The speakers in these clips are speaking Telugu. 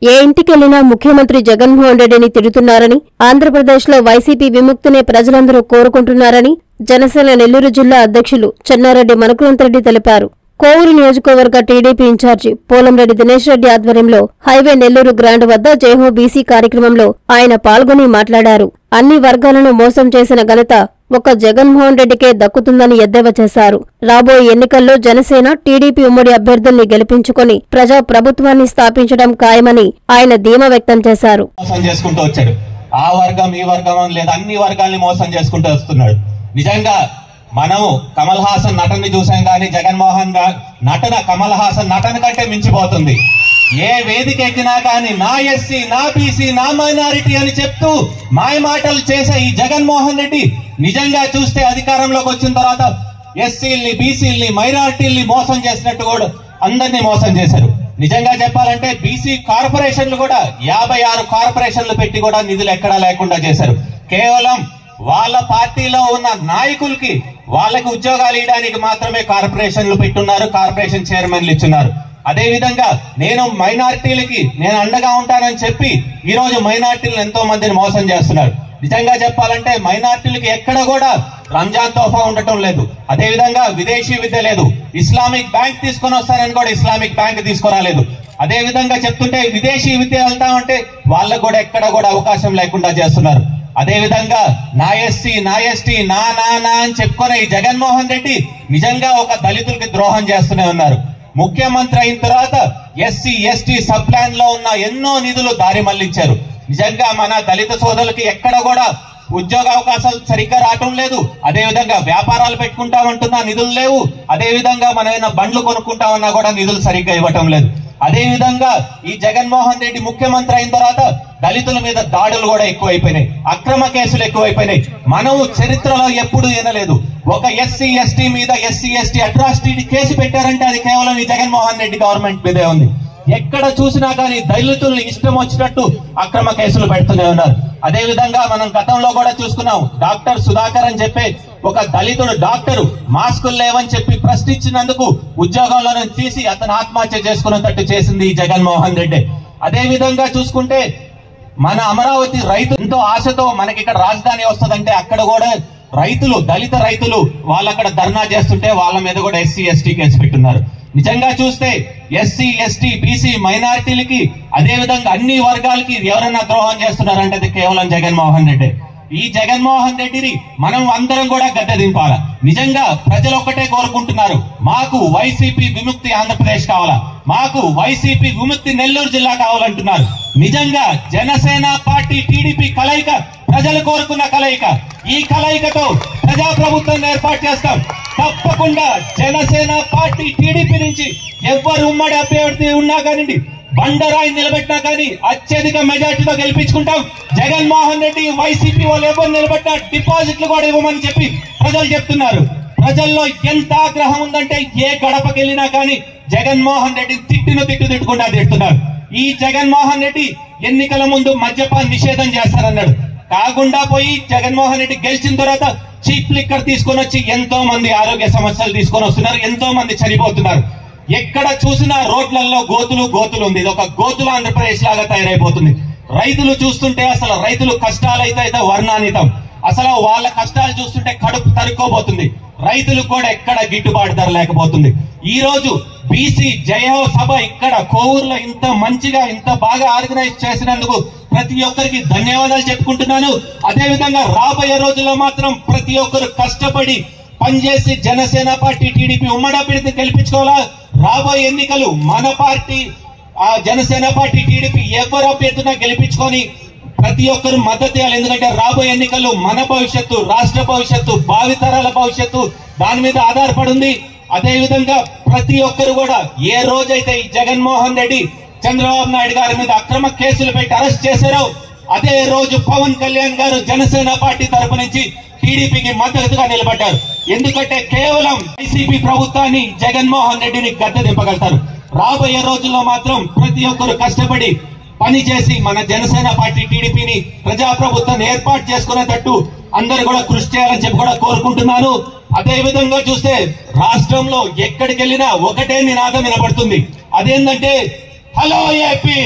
ఏ ఇంటికెళ్లినా ముఖ్యమంత్రి జగన్మోహన్ రెడ్డిని తిడుతున్నారని ఆంధ్రప్రదేశ్లో వైసీపీ విముక్తినే ప్రజలందరూ కోరుకుంటున్నారని జనసేన నెల్లూరు జిల్లా అధ్యక్షులు చెన్నారెడ్డి మనుకులంతరెడ్డి తెలిపారు కోవూరు నియోజకవర్గ టీడీపీ ఇన్ఛార్జి పోలంరెడ్డి దినేష్ రెడ్డి ఆధ్వర్యంలో హైవే నెల్లూరు గ్రాండ్ వద్ద జైహో బీసీ కార్యక్రమంలో ఆయన పాల్గొని మాట్లాడారు అన్ని వర్గాలను మోసం చేసిన ఘనత ఒక్క జగన్మోహన్ రెడ్డికే దక్కుతుందని ఎద్దేవా చేశారు రాబోయే ఎన్నికల్లో జనసేన టీడీపీ ఉమ్మడి అభ్యర్థుల్ని గెలిపించుకొని ప్రజా ప్రభుత్వాన్ని స్థాపించడం ఖాయమని ఆయన ధీమా వ్యక్తం చేశారు మోసం చేసుకుంటూ వచ్చాడు ఆ వర్గం ఈ వర్గం అని లేదు అన్ని వర్గాల్ని మోసం చేసుకుంటూ వస్తున్నాడు నిజంగా మనము కమల్ హాసన్ నటనని చూసాం కానీ జగన్మోహన్ గా- నటన కమల్ హాసన్ నటన కంటే మించిపోతుంది ఏ వేదిక ఎక్కినా కానీ నా ఎస్సీ నా బీసీ నా మైనారిటీ అని చెప్తూ మాయ మాటలు చేసే ఈ జగన్మోహన్ రెడ్డి నిజంగా చూస్తే అధికారంలోకి వచ్చిన తర్వాత ఎస్సీల్ని బీసీల్ని మైనారిటీల్ని మోసం చేసినట్టు కూడా అందరినీ మోసం చేశారు నిజంగా చెప్పాలంటే బీసీ కార్పొరేషన్లు కూడా యాభై ఆరు కార్పొరేషన్లు పెట్టి కూడా నిధులు ఎక్కడా లేకుండా చేశారు కేవలం వాళ్ళ పార్టీలో ఉన్న నాయకులకి వాళ్ళకి ఉద్యోగాలు ఇవ్వడానికి మాత్రమే కార్పొరేషన్లు పెట్టున్నారు కార్పొరేషన్ చైర్మన్లు ఇచ్చున్నారు అదే విధంగా నేను మైనారిటీలకి నేను అండగా ఉంటానని చెప్పి ఈ రోజు మైనారిటీలను ఎంతో మందిని మోసం చేస్తున్నారు నిజంగా చెప్పాలంటే మైనారిటీలకి ఎక్కడ కూడా రంజాన్ తోఫా ఉండటం లేదు అదే విధంగా విదేశీ విద్య లేదు ఇస్లామిక్ బ్యాంక్ తీసుకొని వస్తారని కూడా ఇస్లామిక్ బ్యాంక్ తీసుకురాలేదు అదే విధంగా చెప్తుంటే విదేశీ విద్య వెళ్తామంటే వాళ్ళకు కూడా ఎక్కడ కూడా అవకాశం లేకుండా చేస్తున్నారు అదే విధంగా నా ఎస్సీ నా ఎస్టీ నా నా నా అని చెప్పుకునే ఈ జగన్మోహన్ రెడ్డి నిజంగా ఒక దళితులకి ద్రోహం చేస్తూనే ఉన్నారు ముఖ్యమంత్రి అయిన తర్వాత ఎస్సీ ఎస్టీ సబ్ ప్లాన్ లో ఉన్న ఎన్నో నిధులు దారి మళ్లించారు నిజంగా మన దళిత సోదరులకి ఎక్కడ కూడా ఉద్యోగ అవకాశాలు సరిగ్గా రావటం లేదు అదే విధంగా వ్యాపారాలు పెట్టుకుంటామంటున్నా నిధులు లేవు అదే విధంగా మనం ఏమైనా బండ్లు కొనుక్కుంటామన్నా కూడా నిధులు సరిగ్గా ఇవ్వటం లేదు అదే విధంగా ఈ జగన్మోహన్ రెడ్డి ముఖ్యమంత్రి అయిన తర్వాత దళితుల మీద దాడులు కూడా ఎక్కువైపోయినాయి అక్రమ కేసులు ఎక్కువైపోయినాయి మనం చరిత్రలో ఎప్పుడు వినలేదు ఒక ఎస్సీ ఎస్టీ మీద ఎస్సీ ఎస్టీ అట్రాసిటీ కేసు పెట్టారంటే అది కేవలం ఈ జగన్మోహన్ రెడ్డి గవర్నమెంట్ మీదే ఉంది ఎక్కడ చూసినా కానీ దళితుల్ని ఇష్టం వచ్చినట్టు అక్రమ కేసులు పెడుతూనే ఉన్నారు అదే విధంగా మనం గతంలో కూడా చూసుకున్నాం డాక్టర్ సుధాకర్ అని చెప్పే ఒక దళితుడు డాక్టర్ మాస్కులు లేవని చెప్పి ప్రశ్నించినందుకు ఉద్యోగంలో నుంచి తీసి అతను ఆత్మహత్య చేసుకున్నట్టు చేసింది ఈ జగన్మోహన్ రెడ్డి అదే విధంగా చూసుకుంటే మన అమరావతి రైతు ఎంతో ఆశతో మనకి ఇక్కడ రాజధాని వస్తుందంటే అక్కడ కూడా రైతులు దళిత రైతులు వాళ్ళు అక్కడ ధర్నా చేస్తుంటే వాళ్ళ మీద కూడా ఎస్సీ ఎస్టీ కేసు పెట్టున్నారు నిజంగా చూస్తే ఎస్సీ ఎస్టీ బీసీ మైనారిటీలకి అదే విధంగా అన్ని వర్గాలకి ఎవరైనా ద్రోహం చేస్తున్నారంటే అది కేవలం జగన్మోహన్ రెడ్డి ఈ జగన్మోహన్ రెడ్డిని మనం అందరం కూడా గద్దె దింపాల నిజంగా ప్రజలు ఒక్కటే కోరుకుంటున్నారు మాకు వైసీపీ విముక్తి ఆంధ్రప్రదేశ్ కావాలా మాకు వైసీపీ విముక్తి నెల్లూరు జిల్లా కావాలంటున్నారు నిజంగా జనసేన పార్టీ టీడీపీ కలయిక ప్రజలు కోరుకున్న కలయిక ఈ కలయికతో ప్రజా ప్రభుత్వం ఏర్పాటు చేస్తాం తప్పకుండా జనసేన పార్టీ టీడీపీ నుంచి ఎవ్వరు ఉమ్మడి అభ్యర్థి ఉన్నా కానివ్వండి బండరాయి నిలబెట్టినా కానీ అత్యధిక మెజార్టీతో గెలిపించుకుంటాం జగన్మోహన్ రెడ్డి వైసీపీ వాళ్ళు ఎవరు నిలబెట్టినా డిపాజిట్లు కూడా ఇవ్వమని చెప్పి ప్రజలు చెప్తున్నారు ప్రజల్లో ఎంత ఆగ్రహం ఉందంటే ఏ గడపకి వెళ్ళినా కానీ జగన్మోహన్ రెడ్డి తిట్టిన తిట్టు తిట్టుకుంటా తిడుతున్నారు ఈ జగన్మోహన్ రెడ్డి ఎన్నికల ముందు మద్యపాన్ నిషేధం చేస్తారన్నాడు కాకుండా పోయి జగన్మోహన్ రెడ్డి గెలిచిన తర్వాత చీప్ లిక్కర్ తీసుకొని వచ్చి ఎంతో మంది ఆరోగ్య సమస్యలు తీసుకొని వస్తున్నారు ఎంతో మంది చనిపోతున్నారు ఎక్కడ చూసినా రోడ్లలో గోతులు గోతులు ఉంది ఇది ఒక గోతులు ఆంధ్రప్రదేశ్ లాగా తయారైపోతుంది రైతులు చూస్తుంటే అసలు రైతులు కష్టాలు అయితే అయితే వర్ణాతీతం అసలు వాళ్ళ కష్టాలు చూస్తుంటే కడుపు తరుక్కోబోతుంది రైతులకు కూడా ఎక్కడ గిట్టుబాటు ధర లేకపోతుంది ఈ రోజు బీసీ జయహో సభ ఇక్కడ కోవూరులో ఇంత మంచిగా ఇంత బాగా ఆర్గనైజ్ చేసినందుకు ప్రతి ఒక్కరికి ధన్యవాదాలు చెప్పుకుంటున్నాను అదే విధంగా రాబోయే రోజుల్లో మాత్రం ప్రతి ఒక్కరు కష్టపడి పనిచేసి జనసేన పార్టీ టీడీపీ ఉమ్మడి అభ్యర్థిని గెలిపించుకోవాలా రాబోయే ఎన్నికలు మన పార్టీ ఆ జనసేన పార్టీ టీడీపీ ఎవరు అభ్యర్థినా గెలిపించుకొని ప్రతి ఒక్కరు మద్దతు ఇవ్వాలి ఎందుకంటే రాబోయే ఎన్నికలు మన భవిష్యత్తు రాష్ట్ర భవిష్యత్తు భావితరాల భవిష్యత్తు దాని మీద ఆధారపడి ఉంది అదే విధంగా ప్రతి ఒక్కరు కూడా ఏ రోజైతే ఈ జగన్మోహన్ రెడ్డి చంద్రబాబు నాయుడు గారి మీద అక్రమ కేసులు పెట్టి అరెస్ట్ చేశారో అదే రోజు పవన్ కళ్యాణ్ గారు జనసేన పార్టీ తరపు నుంచి టీడీపీకి మద్దతుగా నిలబడ్డారు ఎందుకంటే కేవలం వైసీపీ ప్రభుత్వాన్ని జగన్మోహన్ రెడ్డిని గద్దె దింపగలుగుతారు రాబోయే రోజుల్లో మాత్రం ప్రతి ఒక్కరు కష్టపడి పనిచేసి మన జనసేన పార్టీ టీడీపీని ప్రజాప్రభుత్వాన్ని ఏర్పాటు చేసుకునేటట్టు అందరు కూడా కృషి చేయాలని చెప్పి కూడా కోరుకుంటున్నాను అదే విధంగా చూస్తే రాష్ట్రంలో ఎక్కడికి వెళ్ళినా ఒకటే నినాదం వినపడుతుంది అదేంటంటే hello AP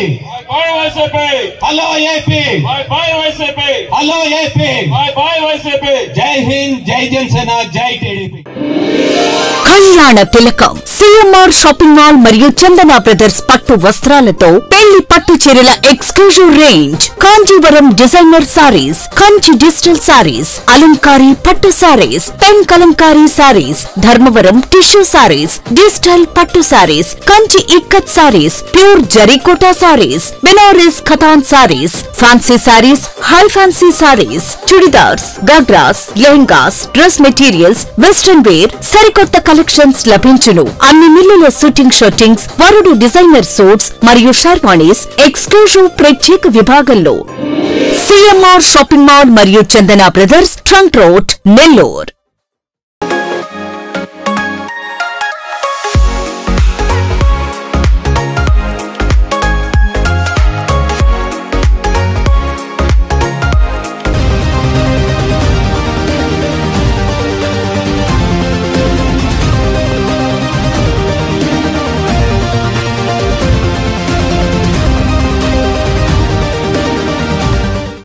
bye YCP hello AP bye bye YCP hello AP bye bye YCP జై హింద్ జై జనసేన జై టీడీపీ కళ్యాణ తిలకం సిఎంఆర్ షాపింగ్ మాల్ మరియు చందన బ్రదర్స్ పట్టు వస్త్రాలతో పెళ్లి పట్టు చీరల exclusive range Kanjeevaram designer saris Kanchi digital saris అలంకారీ పట్టు saris pen Kalamkari saris Dharmavaram tissue saris digital పట్టు సారీస్ కంచి ఇక్కత్ సారీస్ ప్యూర్ జరీకోటా సారీస్ బెనారస్ ఖతాన్ saris fancy saris high fancy saris churidars ghagras lehengas dress materials western wear సరికొత్త కలెక్షన్స్ లభించును అన్ని మిల్లుల షూటింగ్ షర్టింగ్స్ వరుడు డిజైనర్ సూట్స్ మరియు షర్వాణీస్ ఎక్స్క్లూజివ్ ప్రత్యేక విభాగంలో సిఎంఆర్ షాపింగ్ మాల్ మరియు Chandana brothers trunk road Nellore